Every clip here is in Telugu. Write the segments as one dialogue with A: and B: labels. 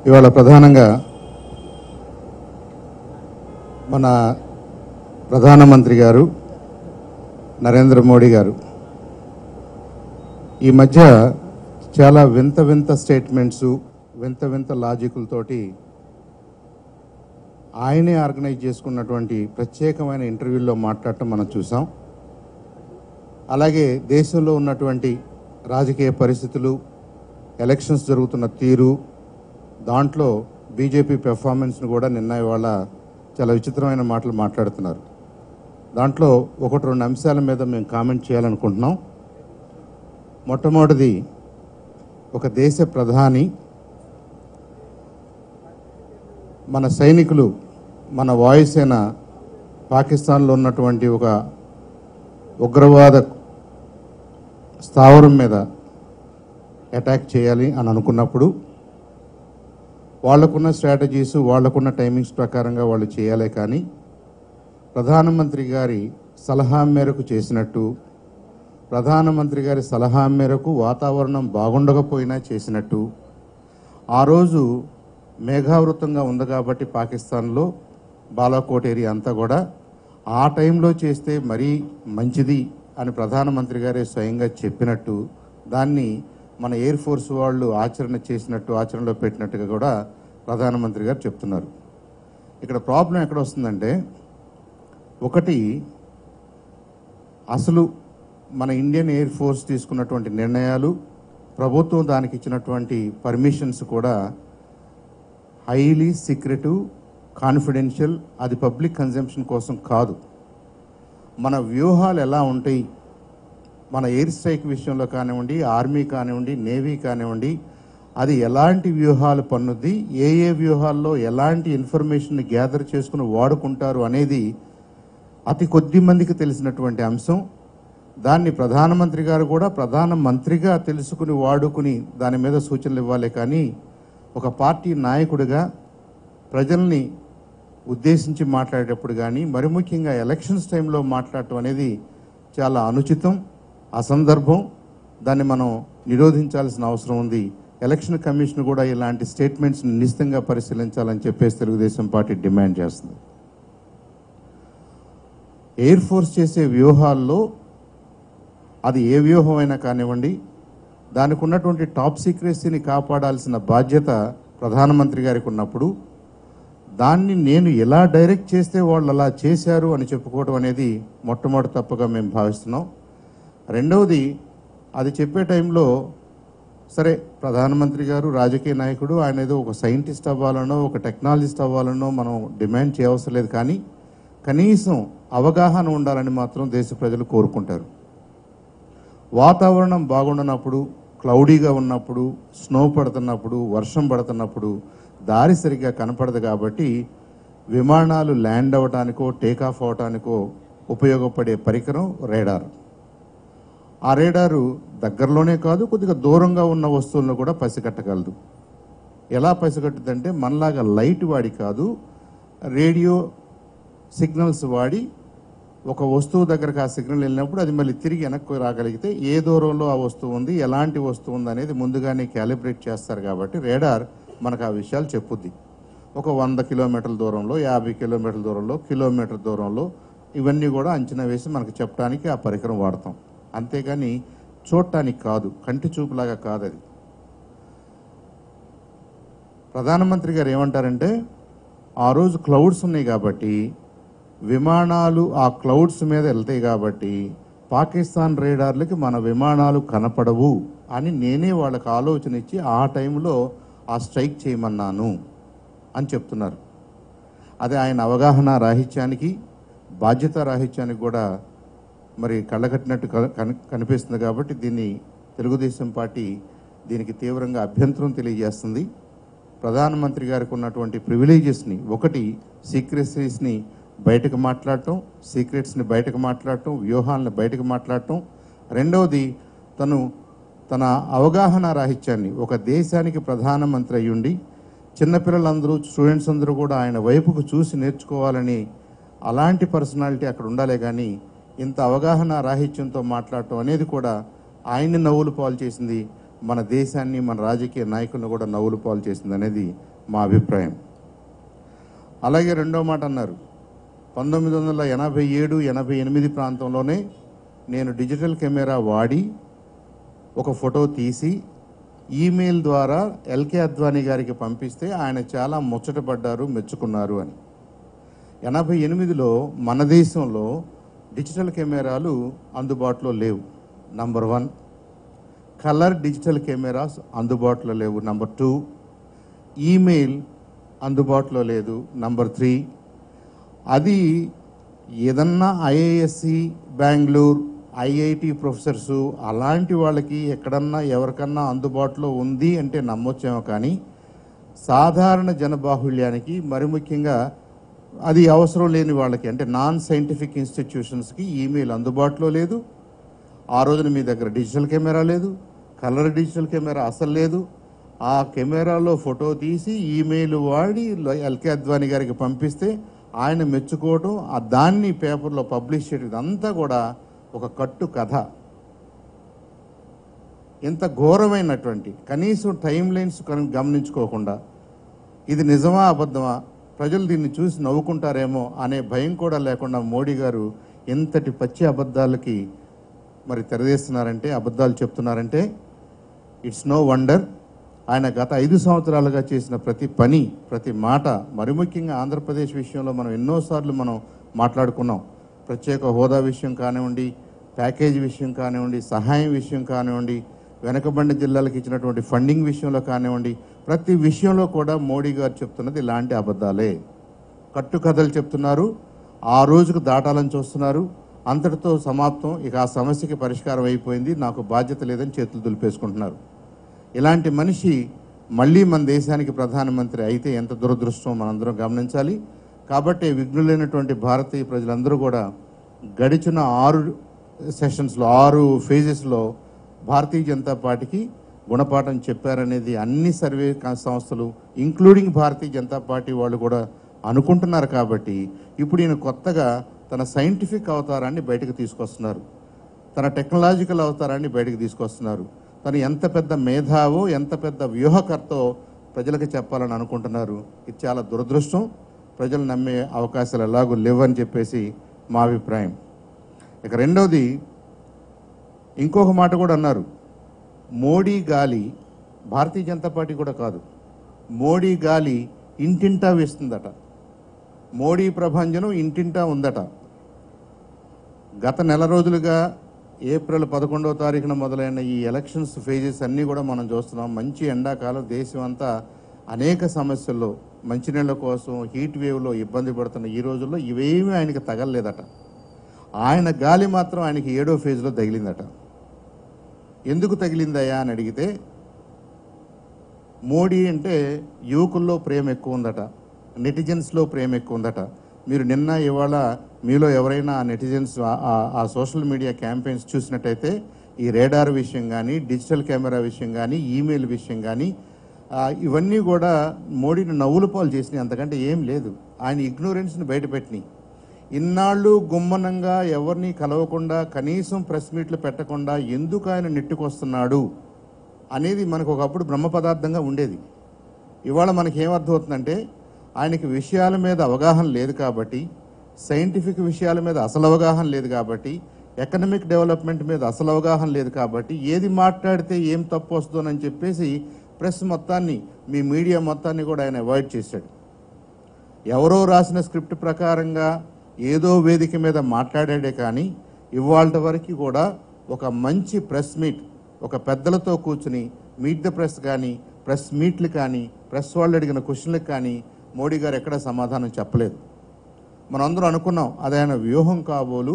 A: ఇవాళ ప్రధానంగా మన ప్రధానమంత్రి గారు నరేంద్ర మోడీ గారు ఈ మధ్య చాలా వింత వింత స్టేట్మెంట్స్ వింత వింత లాజికులతోటి ఆయనే ఆర్గనైజ్ చేసుకున్నటువంటి ప్రత్యేకమైన ఇంటర్వ్యూల్లో మాట్లాడటం మనం చూసాం అలాగే దేశంలో ఉన్నటువంటి రాజకీయ పరిస్థితులు ఎలక్షన్స్ జరుగుతున్న తీరు దాంట్లో బీజేపీ పెర్ఫార్మెన్స్ను కూడా నిన్న ఇవాళ చాలా విచిత్రమైన మాటలు మాట్లాడుతున్నారు దాంట్లో ఒకటి రెండు అంశాల మీద మేము కామెంట్ చేయాలనుకుంటున్నాం మొట్టమొదటిది ఒక దేశ ప్రధాని మన సైనికులు మన వాయుసేన పాకిస్తాన్లో ఉన్నటువంటి ఒక ఉగ్రవాద స్థావరం మీద అటాక్ చేయాలి అని అనుకున్నప్పుడు వాళ్ళకున్న స్ట్రాటజీస్ వాళ్ళకున్న టైమింగ్స్ ప్రకారంగా వాళ్ళు చేయాలే కానీ ప్రధానమంత్రి గారి సలహా మేరకు చేసినట్టు ప్రధానమంత్రి గారి సలహా మేరకు వాతావరణం బాగుండకపోయినా చేసినట్టు ఆ రోజు మేఘావృతంగా ఉంది కాబట్టి పాకిస్తాన్లో బాలాకోట్ ఏరియా అంతా కూడా ఆ టైంలో చేస్తే మరీ మంచిది అని ప్రధానమంత్రి గారే స్వయంగా చెప్పినట్టు దాన్ని మన ఎయిర్ ఫోర్స్ వాళ్ళు ఆచరణ చేసినట్టు ఆచరణలో పెట్టినట్టుగా కూడా ప్రధానమంత్రి గారు చెప్తున్నారు ఇక్కడ ప్రాబ్లం ఎక్కడ వస్తుందంటే ఒకటి అసలు మన ఇండియన్ ఎయిర్ ఫోర్స్ తీసుకున్నటువంటి నిర్ణయాలు ప్రభుత్వం దానికి ఇచ్చినటువంటి పర్మిషన్స్ కూడా హైలీ సీక్రెటివ్ కాన్ఫిడెన్షియల్ అది పబ్లిక్ కన్జంప్షన్ కోసం కాదు మన వ్యూహాలు ఎలా ఉంటాయి మన ఎయిర్ స్ట్రైక్ విషయంలో కానివ్వండి ఆర్మీ కానివ్వండి నేవీ కానివ్వండి అది ఎలాంటి వ్యూహాలు పన్నుద్ది ఏ ఏ వ్యూహాల్లో ఎలాంటి ఇన్ఫర్మేషన్ గ్యాదర్ చేసుకుని వాడుకుంటారు అనేది అతి కొద్ది మందికి తెలిసినటువంటి అంశం దాన్ని ప్రధానమంత్రి గారు కూడా ప్రధాన మంత్రిగా తెలుసుకుని వాడుకుని దాని మీద సూచనలు ఇవ్వాలి కానీ ఒక పార్టీ నాయకుడిగా ప్రజల్ని ఉద్దేశించి మాట్లాడేటప్పుడు కానీ మరి ముఖ్యంగా ఎలక్షన్స్ టైంలో మాట్లాడటం అనేది చాలా అనుచితం అసందర్భం దాన్ని మనం నిరోధించాల్సిన అవసరం ఉంది ఎలక్షన్ కమిషన్ కూడా ఇలాంటి స్టేట్మెంట్స్ నిశ్చితంగా పరిశీలించాలని చెప్పేసి తెలుగుదేశం పార్టీ డిమాండ్ చేస్తుంది ఎయిర్ ఫోర్స్ చేసే వ్యూహాల్లో అది ఏ వ్యూహం అయినా కానివ్వండి దానికి ఉన్నటువంటి టాప్ సీక్రెసీని కాపాడాల్సిన బాధ్యత ప్రధానమంత్రి గారికి ఉన్నప్పుడు దాన్ని నేను ఎలా డైరెక్ట్ చేస్తే వాళ్ళు అలా చేశారు అని చెప్పుకోవడం అనేది మొట్టమొదటి తప్పుగా మేము భావిస్తున్నాం రెండవది అది చెప్పే టైంలో సరే ప్రధానమంత్రి గారు రాజకీయ నాయకుడు ఆయన ఏదో ఒక సైంటిస్ట్ అవ్వాలనో ఒక టెక్నాలజిస్ట్ అవ్వాలనో మనం డిమాండ్ చేయవసరం లేదు కానీ కనీసం అవగాహన ఉండాలని మాత్రం దేశ ప్రజలు కోరుకుంటారు వాతావరణం బాగుండనప్పుడు క్లౌడీగా ఉన్నప్పుడు స్నో పడుతున్నప్పుడు వర్షం పడుతున్నప్పుడు దారి సరిగ్గా కనపడదు కాబట్టి విమానాలు ల్యాండ్ అవ్వటానికో టేకాఫ్ అవటానికో ఉపయోగపడే పరికరం రేడార్ ఆ రేడారు దగ్గరలోనే కాదు కొద్దిగా దూరంగా ఉన్న వస్తువులను కూడా పసిగట్టగలదు ఎలా పసిగట్టుదంటే మనలాగా లైట్ వాడి కాదు రేడియో సిగ్నల్స్ వాడి ఒక వస్తువు దగ్గరకు ఆ సిగ్నల్ వెళ్ళినప్పుడు అది మళ్ళీ తిరిగి వెనక్కి రాగలిగితే ఏ దూరంలో ఆ వస్తువు ఉంది ఎలాంటి వస్తువు ఉంది అనేది ముందుగానే క్యాలిబ్రేట్ చేస్తారు కాబట్టి రేడార్ మనకు ఆ విషయాలు చెప్పుద్ది ఒక వంద కిలోమీటర్ల దూరంలో యాభై కిలోమీటర్ల దూరంలో కిలోమీటర్ దూరంలో ఇవన్నీ కూడా అంచనా వేసి మనకు చెప్పడానికి ఆ పరికరం వాడతాం అంతేగాని చూడటానికి కాదు కంటి చూపులాగా కాదు అది ప్రధానమంత్రి గారు ఏమంటారంటే ఆ రోజు క్లౌడ్స్ ఉన్నాయి కాబట్టి విమానాలు ఆ క్లౌడ్స్ మీద వెళ్తాయి కాబట్టి పాకిస్తాన్ రేడార్లకి మన విమానాలు కనపడవు అని నేనే వాళ్ళకి ఆలోచన ఇచ్చి ఆ టైంలో ఆ స్ట్రైక్ చేయమన్నాను అని చెప్తున్నారు అదే ఆయన అవగాహన రాహిత్యానికి బాధ్యత రాహిత్యానికి కూడా మరి కళ్ళకట్టినట్టు క- కని- కనిపిస్తుంది కాబట్టి దీన్ని తెలుగుదేశం పార్టీ దీనికి తీవ్రంగా అభ్యంతరం తెలియజేస్తుంది ప్రధానమంత్రి గారికి ఉన్నటువంటి ప్రివిలేజెస్ని ఒకటి సీక్రెసీస్ని బయటకు మాట్లాడటం సీక్రెట్స్ని బయటకు మాట్లాడటం వ్యూహాలను బయటకు మాట్లాడటం రెండవది తను తన అవగాహన రాహిత్యాన్ని ఒక దేశానికి ప్రధానమంత్రి అయ్యుండి చిన్నపిల్లలందరూ స్టూడెంట్స్ అందరూ కూడా ఆయన వైపుకు చూసి నేర్చుకోవాలని అలాంటి పర్సనాలిటీ అక్కడ ఉండాలే కానీ ఇంత అవగాహన రాహిత్యంతో మాట్లాడటం అనేది కూడా ఆయన్ని నవ్వులు పాలు చేసింది మన దేశాన్ని మన రాజకీయ నాయకులను కూడా నవ్వులు పాలు చేసింది అనేది మా అభిప్రాయం అలాగే రెండో మాట అన్నారు పంతొమ్మిది వందల ఎనభై ఏడు ఎనభై ఎనిమిది ప్రాంతంలోనే నేను డిజిటల్ కెమెరా వాడి ఒక ఫోటో తీసి ఈమెయిల్ ద్వారా ఎల్కే అద్వానీ గారికి పంపిస్తే ఆయన చాలా ముచ్చటపడ్డారు మెచ్చుకున్నారు అని ఎనభై ఎనిమిదిలో మన దేశంలో డిజిటల్ కెమెరాలు అందుబాటులో లేవు number one colour digital cameras అందుబాటులో లేవు నంబర్ టూ ఈమెయిల్ అందుబాటులో లేదు నంబర్ త్రీ అది ఏదన్నా ఐఏఎస్సి బెంగళూరు ఐఐటి ప్రొఫెసర్సు అలాంటి వాళ్ళకి ఎక్కడన్నా ఎవరికన్నా అందుబాటులో ఉంది అంటే నమ్మొచ్చేమో కానీ సాధారణ జనబాహుళ్యానికి మరి ముఖ్యంగా అది అవసరం లేని వాళ్ళకి అంటే నాన్ సైంటిఫిక్ ఇన్స్టిట్యూషన్స్కి ఈమెయిల్ అందుబాటులో లేదు ఆ రోజున మీ దగ్గర డిజిటల్ కెమెరా లేదు కలర్ డిజిటల్ కెమెరా అసలు లేదు ఆ కెమెరాలో ఫోటో తీసి ఈమెయిల్ వాడి ల- ఎల్కే అద్వానీ గారికి పంపిస్తే ఆయన మెచ్చుకోవటం ఆ దాన్ని పేపర్లో పబ్లిష్ చేయడం ఇదంతా కూడా ఒక కట్టు కథ ఇంత ఘోరమైనటువంటి కనీసం టైం లైన్స్ కనుక గమనించుకోకుండా ఇది నిజమా అబద్ధమా ప్రజలు దీన్ని చూసి నవ్వుకుంటారేమో అనే భయం కూడా లేకుండా మోడీ గారు ఇంతటి పచ్చి అబద్ధాలకి మరి తెరదీస్తున్నారంటే అబద్ధాలు చెప్తున్నారంటే ఇట్స్ నో వండర్ ఆయన గత ఐదు సంవత్సరాలుగా చేసిన ప్రతి పని ప్రతి మాట మరి ముఖ్యంగా ఆంధ్రప్రదేశ్ విషయంలో మనం ఎన్నోసార్లు మనం మాట్లాడుకున్నాం ప్రత్యేక హోదా విషయం కానివ్వండి ప్యాకేజీ విషయం కానివ్వండి సహాయం విషయం కానివ్వండి వెనకబడిన జిల్లాలకు ఇచ్చినటువంటి ఫండింగ్ విషయంలో కానివ్వండి ప్రతి విషయంలో కూడా మోడీ గారు చెప్తున్నది ఇలాంటి అబద్ధాలే కట్టుకథలు చెప్తున్నారు ఆ రోజుకు దాటాలని చూస్తున్నారు అంతటితో సమాప్తం ఇక ఆ సమస్యకి పరిష్కారం అయిపోయింది నాకు బాధ్యత లేదని చేతులు దులిపేసుకుంటున్నారు ఇలాంటి మనిషి మళ్ళీ మన దేశానికి ప్రధానమంత్రి అయితే ఎంత దురదృష్టం మనందరం గమనించాలి కాబట్టి విఘ్నులైనటువంటి భారతీయ ప్రజలందరూ కూడా గడిచిన ఆరు సెషన్స్లో ఆరు ఫేజెస్లో భారతీయ జనతా పార్టీకి గుణపాఠం చెప్పారనేది అన్ని సర్వే కా- సంస్థలు ఇంక్లూడింగ్ భారతీయ జనతా పార్టీ వాళ్ళు కూడా అనుకుంటున్నారు కాబట్టి ఇప్పుడు ఈయన కొత్తగా తన సైంటిఫిక్ అవతారాన్ని బయటకు తీసుకొస్తున్నారు తన టెక్నాలజికల్ అవతారాన్ని బయటకు తీసుకొస్తున్నారు తను ఎంత పెద్ద మేధావో ఎంత పెద్ద వ్యూహకర్తో ప్రజలకు చెప్పాలని అనుకుంటున్నారు ఇది చాలా దురదృష్టం ప్రజలు నమ్మే అవకాశాలు ఎలాగూ లేవని చెప్పేసి మా అభిప్రాయం ఇక రెండవది ఇంకొక మాట కూడా అన్నారు మోడీ గాలి భారతీయ జనతా పార్టీ కూడా కాదు మోడీ గాలి ఇంటింటా వేస్తుందట మోడీ ప్రభంజనం ఇంటింటా ఉందట గత నెల రోజులుగా ఏప్రిల్ పదకొండవ తారీఖున మొదలైన ఈ ఎలక్షన్స్ ఫేజెస్ అన్నీ కూడా మనం చూస్తున్నాం మంచి ఎండాకాలం దేశం అంతా అనేక సమస్యల్లో మంచినీళ్ళ కోసం హీట్ వేవ్లో ఇబ్బంది పడుతున్న ఈ రోజుల్లో ఇవేమీ ఆయనకి తగలలేదట ఆయన గాలి మాత్రం ఆయనకి ఏడో ఫేజ్లో తగిలిందట ఎందుకు తగిలిందయ్యా అని అడిగితే మోడీ అంటే యువకుల్లో ప్రేమ ఎక్కువ ఉందట నెటిజన్స్లో ప్రేమ ఎక్కువ ఉందట మీరు నిన్న ఇవాళ మీలో ఎవరైనా ఆ నెటిజన్స్ ఆ- ఆ- ఆ సోషల్ మీడియా క్యాంపెయిన్స్ చూసినట్టయితే ఈ రేడార్ విషయం కానీ డిజిటల్ కెమెరా విషయం కానీ ఈమెయిల్ విషయం కానీ ఆ, ఇవన్నీ కూడా మోడీని నవ్వుల పాలు చేసినాయి అంతకంటే ఏం లేదు ఆయన ఇగ్నోరెన్స్ని బయటపెట్టినాయి ఇన్నాళ్ళు గుమ్మనంగా ఎవరిని కలవకుండా కనీసం ప్రెస్ మీట్లు పెట్టకుండా ఎందుకు ఆయన నెట్టుకొస్తున్నాడు అనేది మనకు ఒకప్పుడు బ్రహ్మ పదార్థంగా ఉండేది ఇవాళ మనకి ఏమర్థమవుతుందంటే ఆయనకి విషయాల మీద అవగాహన లేదు కాబట్టి సైంటిఫిక్ విషయాల మీద అసలు అవగాహన లేదు కాబట్టి ఎకనమిక్ డెవలప్మెంట్ మీద అసలు అవగాహన లేదు కాబట్టి ఏది మాట్లాడితే ఏం తప్పు వస్తుందని చెప్పేసి ప్రెస్ మొత్తాన్ని మీ మీడియా మొత్తాన్ని కూడా ఆయన అవాయిడ్ చేశాడు ఎవరో రాసిన స్క్రిప్ట్ ప్రకారంగా ఏదో వేదిక మీద మాట్లాడాడే కానీ ఇవాళ వరకు కూడా ఒక మంచి ప్రెస్ మీట్ ఒక పెద్దలతో కూర్చుని మీట్ ద ప్రెస్ కానీ ప్రెస్ మీట్లు కానీ ప్రెస్ వాళ్ళు అడిగిన క్వశ్చన్లకు కానీ మోడీ గారు ఎక్కడ సమాధానం చెప్పలేదు మనందరం అనుకున్నాం అది ఆయన వ్యూహం కాబోలు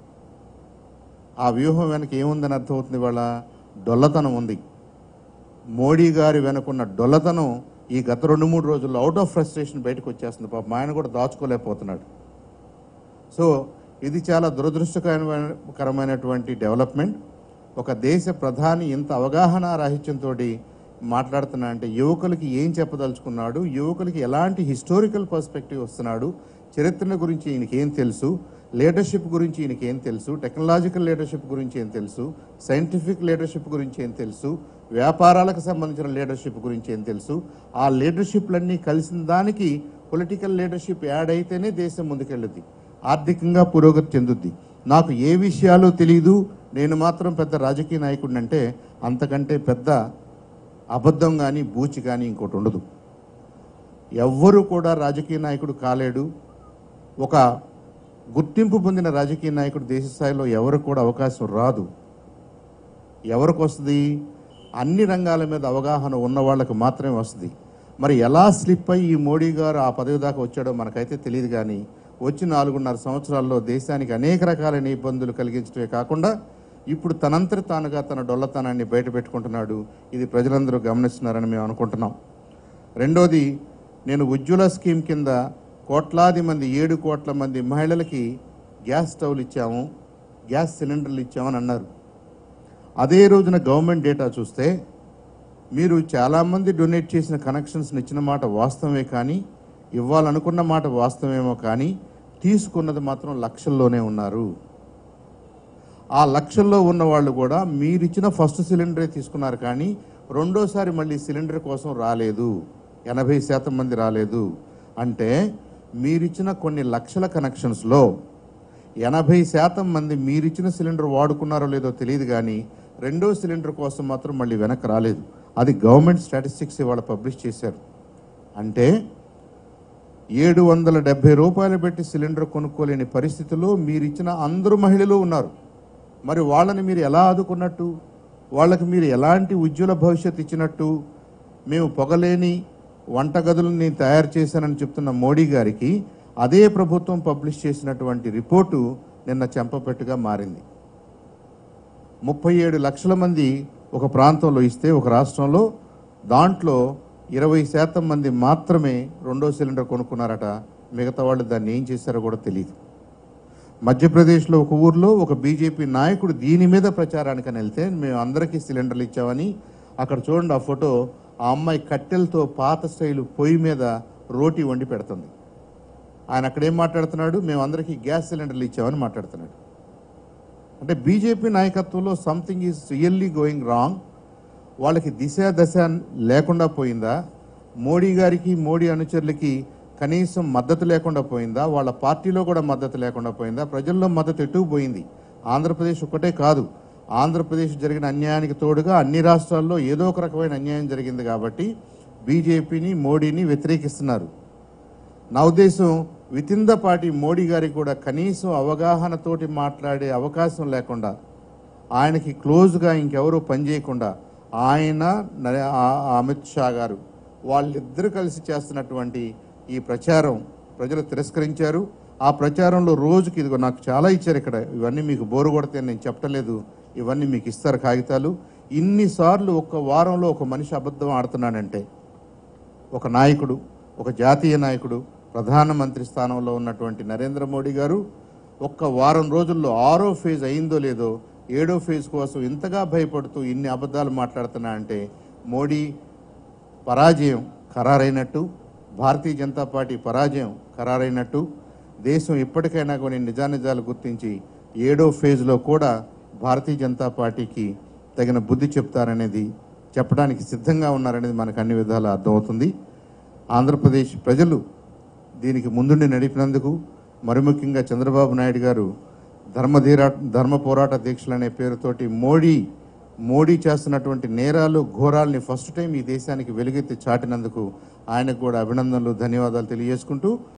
A: ఆ వ్యూహం వెనక ఏముందని అర్థమవుతుంది వాళ్ళ డొల్లతనం ఉంది మోడీ గారి వెనుకున్న డొల్లతనం ఈ గత రెండు మూడు రోజుల్లో అవుట్ ఆఫ్ ఫ్రస్ట్రేషన్ బయటకు వచ్చేస్తుంది పాపం ఆయన కూడా దాచుకోలేకపోతున్నాడు సో ఇది చాలా దురదృష్టకరమైనటువంటి డెవలప్మెంట్ ఒక దేశ ప్రధాని ఇంత అవగాహన రాహిత్యంతో మాట్లాడుతున్నా అంటే యువకులకి ఏం చెప్పదలుచుకున్నాడు యువకులకి ఎలాంటి హిస్టారికల్ పర్స్పెక్టివ్ వస్తున్నాడు చరిత్ర గురించి ఈయనకి ఏం తెలుసు లీడర్షిప్ గురించి ఈయనకి ఏం తెలుసు టెక్నాలజికల్ లీడర్షిప్ గురించి ఏం తెలుసు సైంటిఫిక్ లీడర్షిప్ గురించి ఏం తెలుసు వ్యాపారాలకు సంబంధించిన లీడర్షిప్ గురించి ఏం తెలుసు ఆ లీడర్షిప్లన్నీ కలిసిన దానికి పొలిటికల్ లీడర్షిప్ యాడ్ అయితేనే దేశం ముందుకెళ్ళుద్ది ఆర్థికంగా పురోగతి చెందుద్ది నాకు ఏ విషయాలు తెలియదు నేను మాత్రం పెద్ద రాజకీయ నాయకుడిని అంటే అంతకంటే పెద్ద అబద్ధం కానీ బూచి కానీ ఇంకోటి ఉండదు ఎవ్వరూ కూడా రాజకీయ నాయకుడు కాలేడు ఒక గుర్తింపు పొందిన రాజకీయ నాయకుడు దేశ స్థాయిలో ఎవరు కూడా అవకాశం రాదు ఎవరికి వస్తుంది అన్ని రంగాల మీద అవగాహన ఉన్న వాళ్ళకి మాత్రమే వస్తుంది మరి ఎలా స్లిప్ అయ్యి ఈ మోడీ గారు ఆ పదవి దాకా వచ్చాడో మనకైతే తెలియదు కానీ వచ్చి నాలుగున్నర సంవత్సరాల్లో దేశానికి అనేక రకాలైన ఇబ్బందులు కలిగించడమే కాకుండా ఇప్పుడు తనంతటి తానుగా తన డొల్లతనాన్ని బయట పెట్టుకుంటున్నాడు ఇది ప్రజలందరూ గమనిస్తున్నారని మేము అనుకుంటున్నాం రెండోది నేను ఉజ్వల స్కీమ్ కింద కోట్లాది మంది ఏడు కోట్ల మంది మహిళలకి గ్యాస్ స్టవ్లు ఇచ్చాము గ్యాస్ సిలిండర్లు ఇచ్చామని అన్నారు అదే రోజున గవర్నమెంట్ డేటా చూస్తే మీరు చాలామంది డొనేట్ చేసిన కనెక్షన్స్ని ఇచ్చిన మాట వాస్తవమే కానీ ఇవ్వాలనుకున్న మాట వాస్తవమేమో కానీ తీసుకున్నది మాత్రం లక్షల్లోనే ఉన్నారు ఆ లక్షల్లో ఉన్న వాళ్ళు కూడా మీరు ఇచ్చిన ఫస్ట్ సిలిండరే తీసుకున్నారు కానీ రెండోసారి మళ్ళీ సిలిండర్ కోసం రాలేదు ఎనభై శాతం మంది రాలేదు అంటే మీరిచ్చిన కొన్ని లక్షల కనెక్షన్స్లో ఎనభై శాతం మంది మీరిచ్చిన సిలిండర్ వాడుకున్నారో లేదో తెలియదు కానీ రెండో సిలిండర్ కోసం మాత్రం మళ్ళీ వెనక్కి రాలేదు అది గవర్నమెంట్ స్టాటిస్టిక్స్ ఇవాళ పబ్లిష్ చేశారు అంటే ఏడు వందల డెబ్బై రూపాయలు పెట్టి సిలిండర్ కొనుక్కోలేని పరిస్థితిలో మీరు ఇచ్చిన అందరూ మహిళలు ఉన్నారు మరి వాళ్ళని మీరు ఎలా ఆదుకున్నట్టు వాళ్ళకి మీరు ఎలాంటి ఉజ్వల భవిష్యత్తు ఇచ్చినట్టు మేము పొగలేని వంటగదులను నేను తయారు చేశానని చెప్తున్న మోడీ గారికి అదే ప్రభుత్వం పబ్లిష్ చేసినటువంటి రిపోర్టు నిన్న చెంపపెట్టుగా మారింది ముప్పై ఏడు లక్షల మంది ఒక ప్రాంతంలో ఇస్తే ఒక రాష్ట్రంలో దాంట్లో ఇరవై శాతం మంది మాత్రమే రెండో సిలిండర్ కొనుక్కున్నారట మిగతా వాళ్ళు దాన్ని ఏం చేశారో కూడా తెలియదు మధ్యప్రదేశ్లో ఒక ఊర్లో ఒక బీజేపీ నాయకుడు దీని మీద ప్రచారానికని వెళ్తే మేము అందరికీ సిలిండర్లు ఇచ్చామని అక్కడ చూడండి ఆ ఫోటో ఆ అమ్మాయి కట్టెలతో పాత స్టైలు పొయ్యి మీద రోటీ వండి పెడుతుంది ఆయన అక్కడ ఏం మాట్లాడుతున్నాడు మేము అందరికీ గ్యాస్ సిలిండర్లు ఇచ్చామని మాట్లాడుతున్నాడు అంటే బీజేపీ నాయకత్వంలో something is really going wrong వాళ్ళకి దిశ దశ లేకుండా పోయిందా మోడీ గారికి మోడీ అనుచరులకి కనీసం మద్దతు లేకుండా పోయిందా వాళ్ళ పార్టీలో కూడా మద్దతు లేకుండా పోయిందా ప్రజల్లో మద్దతు ఎటు పోయింది ఆంధ్రప్రదేశ్ ఒకటే కాదు ఆంధ్రప్రదేశ్ జరిగిన అన్యాయానికి తోడుగా అన్ని రాష్ట్రాల్లో ఏదో ఒక రకమైన అన్యాయం జరిగింది కాబట్టి బీజేపీని మోడీని వ్యతిరేకిస్తున్నారు నా ఉద్దేశం with in the party Modi గారికి కూడా కనీసం అవగాహనతోటి మాట్లాడే అవకాశం లేకుండా ఆయనకి క్లోజ్గా ఇంకెవరూ పనిచేయకుండా ఆయన నరే- ఆ- ఆ అమిత్ షా గారు వాళ్ళిద్దరూ కలిసి చేస్తున్నటువంటి ఈ ప్రచారం ప్రజలు తిరస్కరించారు ఆ ప్రచారంలో రోజుకి ఇదిగో నాకు చాలా ఇచ్చారు ఇక్కడ ఇవన్నీ మీకు బోరు కొడితే నేను చెప్పలేదు ఇవన్నీ మీకు ఇస్తారు కాగితాలు ఇన్నిసార్లు ఒక్క వారంలో ఒక మనిషి అబద్ధం ఆడుతున్నాడంటే ఒక నాయకుడు ఒక జాతీయ నాయకుడు ప్రధానమంత్రి స్థానంలో ఉన్నటువంటి నరేంద్ర మోడీ గారు ఒక్క వారం రోజుల్లో ఆరో ఫేజ్ అయిందో లేదో ఏడో ఫేజ్ కోసం ఇంతగా భయపడుతూ ఇన్ని అబద్ధాలు మాట్లాడుతున్నా అంటే మోడీ పరాజయం ఖరారైనట్టు భారతీయ జనతా పార్టీ పరాజయం ఖరారైనట్టు దేశం ఇప్పటికైనా కొన్ని నిజానిజాలు గుర్తించి ఏడో ఫేజ్లో కూడా భారతీయ జనతా పార్టీకి తగిన బుద్ధి చెప్తారనేది చెప్పడానికి సిద్ధంగా ఉన్నారనేది మనకు అన్ని విధాలా అర్థమవుతుంది ఆంధ్రప్రదేశ్ ప్రజలు దీనికి ముందుండి నడిపినందుకు మరి ముఖ్యంగా చంద్రబాబు నాయుడు గారు ధర్మధీరా ధర్మ పోరాట దీక్షలు అనే పేరుతోటి మోడీ మోడీ చేస్తున్నటువంటి నేరాలు ఘోరాల్ని ఫస్ట్ టైం ఈ దేశానికి వెలుగెత్తి చాటినందుకు ఆయనకు కూడా అభినందనలు ధన్యవాదాలు తెలియజేసుకుంటూ